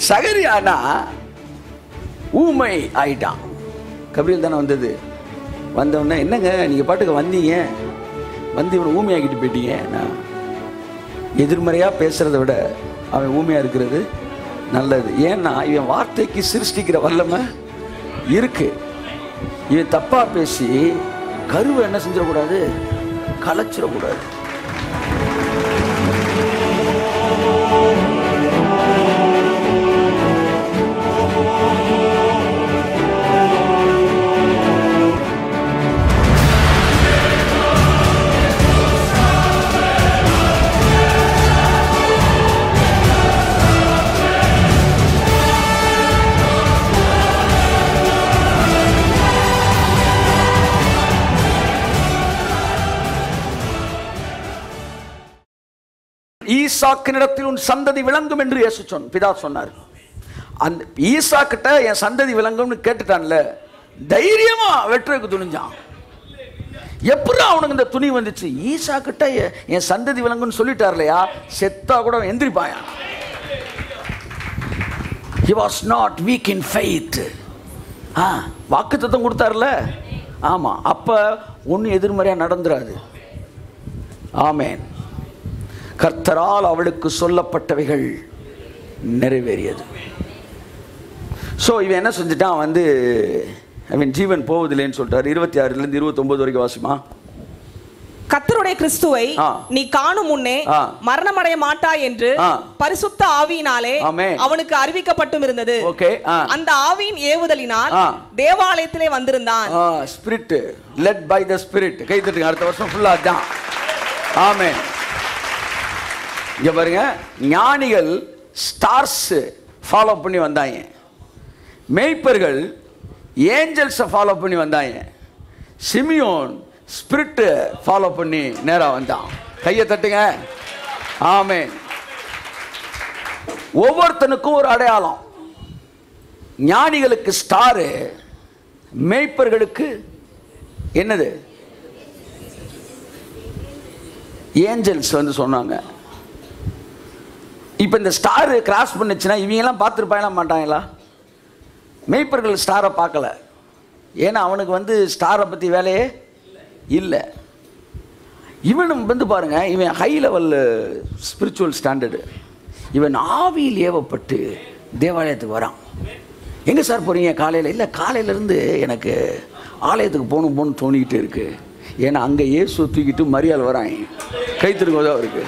சகரியானா ஊமை ஆயிட்டான் கபிரியல் தானே வந்தது வந்தவுடனே என்னங்க நீங்கள் பாட்டுக்கு வந்தீங்க வந்து இவனை ஊமையாக்கிட்டு போயிட்டீங்க நான் எதிர்மறையாக பேசுகிறத விட அவன் ஊமையாக இருக்கிறது நல்லது ஏன்னா இவன் வார்த்தைக்கு சிருஷ்டிக்கிற வல்லமை இருக்கு இவன் தப்பாக பேசி கருவை என்ன செஞ்சிடக்கூடாது கலைச்சிடக்கூடாது ஈசாக்கினிடத்தில் உன் சந்ததி விளங்கும் என்று இயேசு சொன்ன பிதா சொன்னார் அந்த ஈசா கிட்ட என் சந்ததி விளங்கும்னு கேட்டுட்டான்ல தைரியமா வெட்டுறதுக்கு துணிஞ்சான் எப்படி அவனுக்கு இந்த துணி வந்துச்சு ஈசா கிட்ட எ- என் சந்ததி விளங்கும்னு சொல்லிட்டார் இல்லையா செத்தா கூட அவன் எந்திரிப்பாயான் he was not weak in faith ஆ வாக்குத்தத்தம் கொடுத்தார்ல ஆமா அப்ப ஒன்றும் எதிர்மறையா நடந்துராது ஆமென் கர்த்தரால் அவளுக்கு சொல்லப்பட்டவைகள் நிறைவேறியது ஸோ இவன் என்ன செஞ்சுட்டான் வந்து அவன் ஜீவன் போவதில்லைன்னு சொல்லிட்டாரு இருபத்தி ஆறுலேருந்து இருபத்தொம்போது வரைக்கும் வாசிமா கர்த்தருடைய கிறிஸ்துவை ஆ. நீ காணும் முன்னே ஆ. மரணமடைய மாட்டாய் என்று ஆ. பரிசுத்த ஆவியினாலே ஆமென். அவனுக்கு அறிவிக்கப்பட்டும் இருந்தது ஓகே ஆ அந்த ஆவியின் ஏவுதலினால் ஆ. தேவாலயத்திலே வந்திருந்தான் spirit led by the spirit கை தட்டுங்க அடுத்த வருஷம் ஃபுல்லாக அதான் ஆமென் இங்க பாருங்க ஞானிகள் ஸ்டார்ஸ் ஃபாலோ பண்ணி வந்தாங்க மேய்ப்பர்கள் ஏஞ்சல்ஸை ஃபாலோ பண்ணி வந்தாங்க சிமியோன் ஸ்பிரிட்டு ஃபாலோ பண்ணி நேராக வந்தான் கையை தட்டுங்க ஆமென் ஒவ்வொருத்தனுக்கும் ஒரு அடையாளம் ஞானிகளுக்கு ஸ்டாரு மேய்ப்பர்களுக்கு என்னது ஏஞ்சல்ஸ் வந்து சொன்னாங்க இப்போ இந்த ஸ்டார் கிராஸ் பண்ணுச்சுன்னா இவங்கெல்லாம் பார்த்துருப்பாங்களா மாட்டாங்களா மேய்ப்பர்கள் ஸ்டாரை பார்க்கல ஏன்னா அவனுக்கு வந்து ஸ்டாரை பற்றி வேலையே இல்லை இவனும் வந்து பாருங்க இவன் ஹை லெவல் ஸ்பிரிச்சுவல் ஸ்டாண்டர்டு இவன் ஆவியில் ஏவப்பட்டு தேவாலயத்துக்கு வரான் எங்கே சார் போகிறீங்க காலையில் இல்லை காலையிலேருந்து எனக்கு ஆலயத்துக்கு போகணும் போகணும் தோணிக்கிட்டு இருக்கு ஏன்னா அங்கே இயேசு தூக்கிட்டு மரியாதை வரான் கைத்திருக்கோதா இருக்கு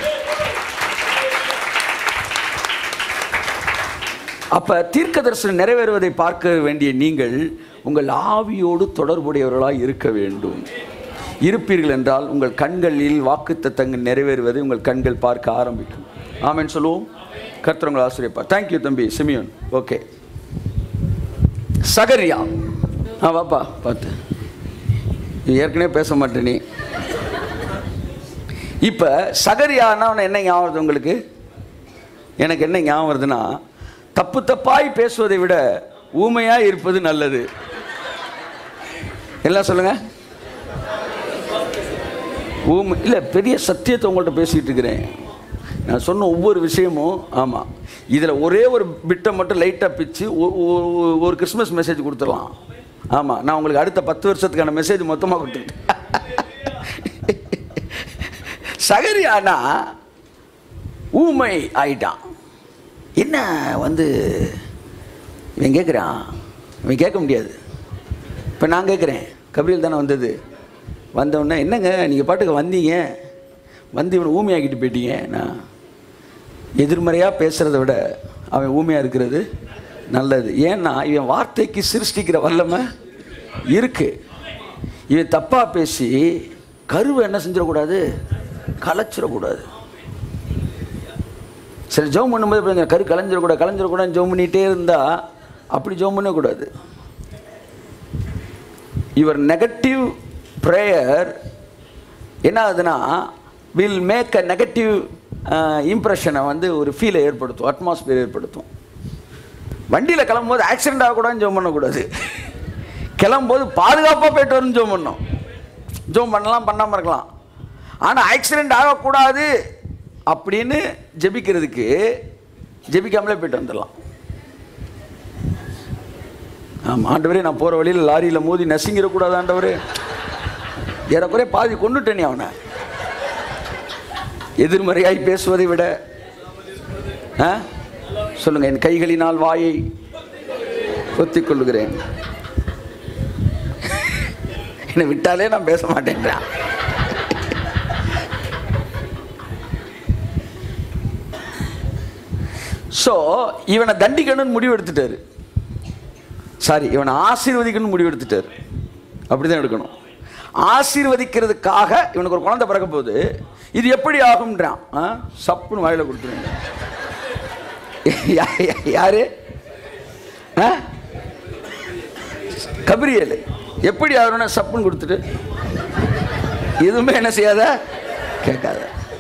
அப்ப தீர்க்க தரிசனம் நிறைவேறுவதை பார்க்க வேண்டிய நீங்கள் உங்கள் ஆவியோடு தொடர்புடையவர்களாய் இருக்க வேண்டும் இருப்பீர்கள் என்றால் உங்கள் கண்களில் வாக்குத்தத்தங்கள் நிறைவேறுவதை உங்கள் கண்கள் பார்க்க ஆரம்பிக்கும் ஆமென் சொல்லுவோம் கர்த்தர் உங்கள் ஆசிரியப்பா தேங்க்யூ தம்பி சிமியோன் ஓகே சகரியா ஆ வாப்பா பார்த்து நீ ஏற்கனவே பேச மாட்டே நீ இப்போ சகரியானா என்ன ஞாபகம் வருது உங்களுக்கு எனக்கு என்ன ஞாபகம் வருதுன்னா தப்பு தப்பாய் பேசுவதை விட ஊமையா இருப்பது நல்லது எல்லாம் சொல்லுங்க ஊமை இல்லை பெரிய சத்தியத்தை உங்கள்கிட்ட பேசிகிட்டு இருக்கிறேன் நான் சொன்ன ஒவ்வொரு விஷயமும் ஆமாம் இதில் ஒரே ஒரு பிட்டை மட்டும் லைட்டாக பிச்சு ஒ- ஒ- ஒரு கிறிஸ்மஸ் மெசேஜ் கொடுத்துடலாம் ஆமாம் நான் உங்களுக்கு அடுத்த பத்து வருஷத்துக்கான மெசேஜ் மொத்தமாக கொடுத்துட்டேன் சகரியானா ஊமை ஆயிட்டான் என்ன வந்து இவன் கேட்குறான் இவன் கேட்க முடியாது இப்போ நான் கேட்குறேன் கபிரியல் தானே வந்தது வந்தவுடனே என்னங்க நீங்கள் பாட்டுக்கு வந்தீங்க வந்து இவனை ஊமையாக்கிட்டு போயிட்டீங்க நான் எதிர்மறையாக பேசுகிறத விட அவன் ஊமையாக இருக்கிறது நல்லது ஏன்னா இவன் வார்த்தைக்கு சிருஷ்டிக்கிற வல்லமை இருக்கு இவன் தப்பாக பேசி கருவை என்ன செஞ்சிடக்கூடாது கலைச்சிடக்கூடாது சரி ஜெபம் பண்ணும்போது இப்படி இந்த கரு கலைஞ்சிடக்கூடாது கலைஞ்சிடக்கூடாது ஜெபம் பண்ணிகிட்டே இருந்தால் அப்படி ஜெபம் பண்ணக்கூடாது யுவர் நெகட்டிவ் ப்ரேயர் என்ன ஆகுதுன்னா வில் மேக் அ நெகட்டிவ் இம்ப்ரெஷனை வந்து ஒரு ஃபீலை ஏற்படுத்தும் அட்மாஸ்பியர் ஏற்படுத்தும் வண்டியில் கிளம்பும்போது ஆக்சிடென்ட் ஆகக்கூடாதுன்னு ஜோம் பண்ணக்கூடாது கிளம்பும்போது பாதுகாப்பாக போயிட்டு வரணும் ஜோம் பண்ணணும் ஜோம் பண்ணலாம் பண்ணாமல் இருக்கலாம் ஆனால் ஆக்சிடென்ட் ஆகக்கூடாது அப்படின்னு ஜெபிக்கிறதுக்கு ஜெபிக்காமலே போயிட்டு வந்துடலாம் ஆமாம் ஆண்டவரே நான் போகிற வழியில் லாரியில் மோதி நசுங்கிடக்கூடாது ஆண்டவரே ஏறக்குறைய பாதி கொண்டுட்டேனே அவனை எதிர்மறையாய் பேசுவதை விட ஆ சொல்லுங்க என் கைகளினால் வாயை பொத்திக் கொள்ளுகிறேன் என்னை விட்டாலே நான் பேச மாட்டேன்றான் ஸோ இவனை தண்டிக்கணும்னு முடிவு எடுத்துட்டாரு சாரி இவனை ஆசீர்வதிக்கணும்னு முடிவு எடுத்துட்டாரு அப்படிதான் எடுக்கணும் ஆசீர்வதிக்கிறதுக்காக இவனுக்கு ஒரு குழந்தை பிறக்க போகுது இது எப்படி ஆகும்ன்றான் ஆ? சப்புன்னு வாயில கொடுத்துருங்க யா- யா- யாரு ஆ? கபிரியல் எப்படி ஆகணும்னா சப்புன்னு கொடுத்துட்டு எதுவுமே என்ன செய்யாத கேட்காத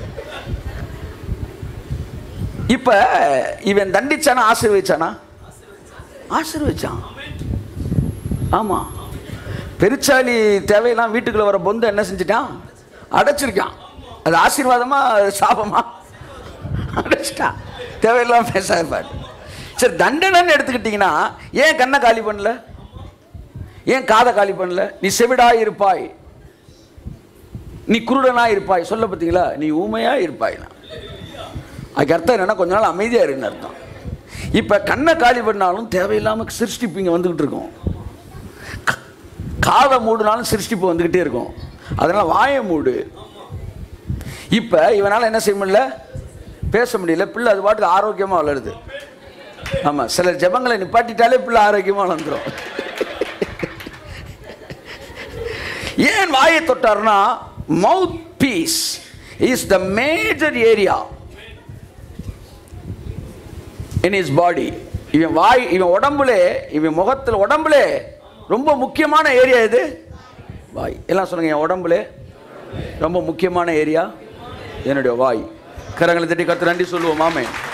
இப்ப இவன் தண்டிச்சானா ஆசீர்வதிச்சானா ஆசீர்வதிச்சான் ஆமா பெருச்சாலி தேவையெல்லாம் வீட்டுக்குள்ள வர பொந்து என்ன செஞ்சிட்டான் அடைச்சிருக்கான் அது ஆசீர்வாதமா அது சாபமா அடைச்சிட்டான் தேவையில்லாம பேசாத பாரு சரி தண்டனைன்னு எடுத்துக்கிட்டீங்கன்னா ஏன் கண்ணை காலி பண்ணல ஏன் காதை காலி பண்ணல நீ செவிடாய் இருப்பாய் நீ குருடனா இருப்பாய் சொல்ல பார்த்தீங்களா நீ ஊமையா இருப்பாய்னா அதுக்கு அர்த்தம் என்னன்னா கொஞ்ச நாள் அமைதியா இருன்னு அர்த்தம் இப்ப கண்ணை காலி பண்ணாலும் தேவையில்லாம சிருஷ்டிப்பு இங்க வந்துகிட்டு இருக்கும் க- காதை மூடுனாலும் சிருஷ்டிப்பு வந்துகிட்டே இருக்கும் அதனால வாயை மூடு இப்ப இவனால என்ன செய்ய முடியல பேச முடியல பிள்ளை அது பாட்டுக்கு ஆரோக்கியமா வளருது ஆமா சில ஜெபங்களை நிப்பாட்டிட்டாலே பிள்ளை ஆரோக்கியமா வளர்ந்துரும் ஏன் வாயை தொட்டார்னா mouth piece is the major area in his body இவன் வாய் இவன் உடம்புல இவன் முகத்தில் உடம்புல ரொம்ப முக்கியமான ஏரியா இது வாய் எல்லாம் சொல்லுங்க என் உடம்புல ரொம்ப முக்கியமான ஏரியா என்னுடைய வாய் கரங்களை தட்டி கத்து நன்றி சொல்லுவோம் மாமே